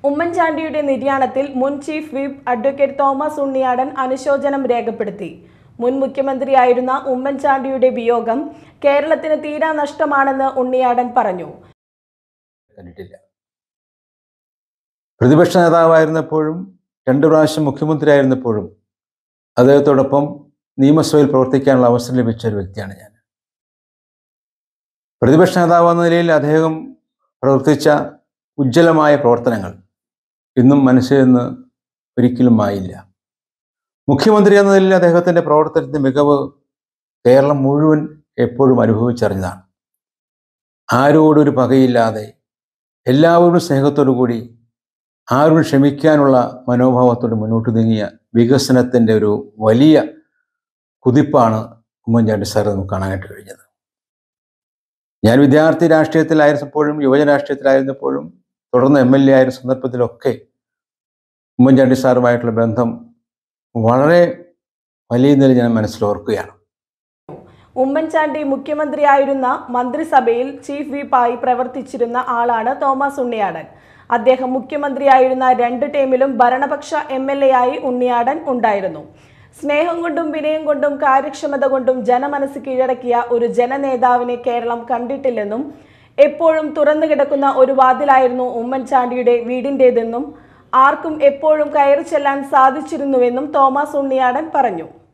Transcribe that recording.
ഉമ്മൻചാണ്ടിയുടെ നിര്യാണത്തിൽ മുൻ chief whip advocate Thomas Unniyadan അനുശോചനം രേഖപ്പെടുത്തി മുൻ മുഖ്യമന്ത്രിയായിരുന്ന ഉമ്മൻചാണ്ടിയുടെ വിയോഗം കേരളത്തിന് തീരാ നഷ്ടമാണെന്ന് ഉണ്ണിയാടൻ പറഞ്ഞു കണ്ടിട്ടില്ല പ്രതിപക്ഷ നേതാവായിരുന്നപ്പോഴും രണ്ടു പ്രാവശ്യം മുഖ്യമന്ത്രിയായിരുന്നപ്പോഴും അദ്ദേഹത്തോടൊപ്പം നിയമസഭയിൽ പ്രവർത്തിക്കാനുള്ള അവസരം ലഭിച്ച ഒരു വ്യക്തിയാണ് ഞാൻ പ്രതിപക്ഷ നേതാവ് എന്ന നിലയിൽ അദ്ദേഹം പ്രവർത്തിച്ച ഉജ്ജ്വലമായ പ്രവർത്തനങ്ങൾ ഇന്നും മനസ്സിൽ നിന്ന് ഒരിക്കലും ആയില്ല മുഖ്യമന്ത്രി എന്ന നിലയിൽ അദ്ദേഹത്തിൻ്റെ പ്രവർത്തനത്തിൻ്റെ മികവ് കേരളം മുഴുവൻ എപ്പോഴും അനുഭവിച്ചറിഞ്ഞതാണ് ആരോടും ഒരു പകയില്ലാതെ എല്ലാവരോടും സ്നേഹത്തോടു കൂടി ആരോടും ക്ഷമിക്കാനുള്ള മനോഭാവത്തോട് മുന്നോട്ട് നീങ്ങിയ വികസനത്തിൻ്റെ ഒരു വലിയ കുതിപ്പാണ് ഉമ്മൻചാണ്ടി സാർ നമുക്ക് കാണാനായിട്ട് കഴിഞ്ഞത് ഞാൻ വിദ്യാർത്ഥി രാഷ്ട്രീയത്തിലായിരുന്നപ്പോഴും യുവജന രാഷ്ട്രീയത്തിലായിരുന്നപ്പോഴും തുടർന്ന് എം എൽ എ ആയിരുന്ന സന്ദർഭത്തിലൊക്കെ ഉമ്മൻചാണ്ടി സാറുമായിട്ടുള്ള ബന്ധം വളരെ വലിയ നിലയിൽ ഞാൻ മനസ്സിലോർക്കുകയാണ് ഉമ്മൻചാണ്ടി മുഖ്യമന്ത്രിയായിരുന്ന മന്ത്രിസഭയിൽ ചീഫ് വിപ്പായി പ്രവർത്തിച്ചിരുന്ന ആളാണ് തോമസ് ഉണ്ണിയാടൻ അദ്ദേഹം മുഖ്യമന്ത്രിയായിരുന്ന രണ്ട് ടീമിലും ഭരണപക്ഷ എം എൽ എ ആയി ഉണ്ണിയാടൻ ഉണ്ടായിരുന്നു സ്നേഹം കൊണ്ടും വിനയം കൊണ്ടും കാര്യക്ഷമത കൊണ്ടും ജനമനസ് കീഴടക്കിയ ഒരു ജനനേതാവിനെ കേരളം കണ്ടിട്ടില്ലെന്നും എപ്പോഴും തുറന്നു കിടക്കുന്ന ഒരു വാതിലായിരുന്നു ഉമ്മൻചാണ്ടിയുടെ വീടിൻ്റെതെന്നും ആർക്കും എപ്പോഴും കയറി ചെല്ലാൻ സാധിച്ചിരുന്നുവെന്നും തോമസ് ഉണ്ണിയാടൻ പറഞ്ഞു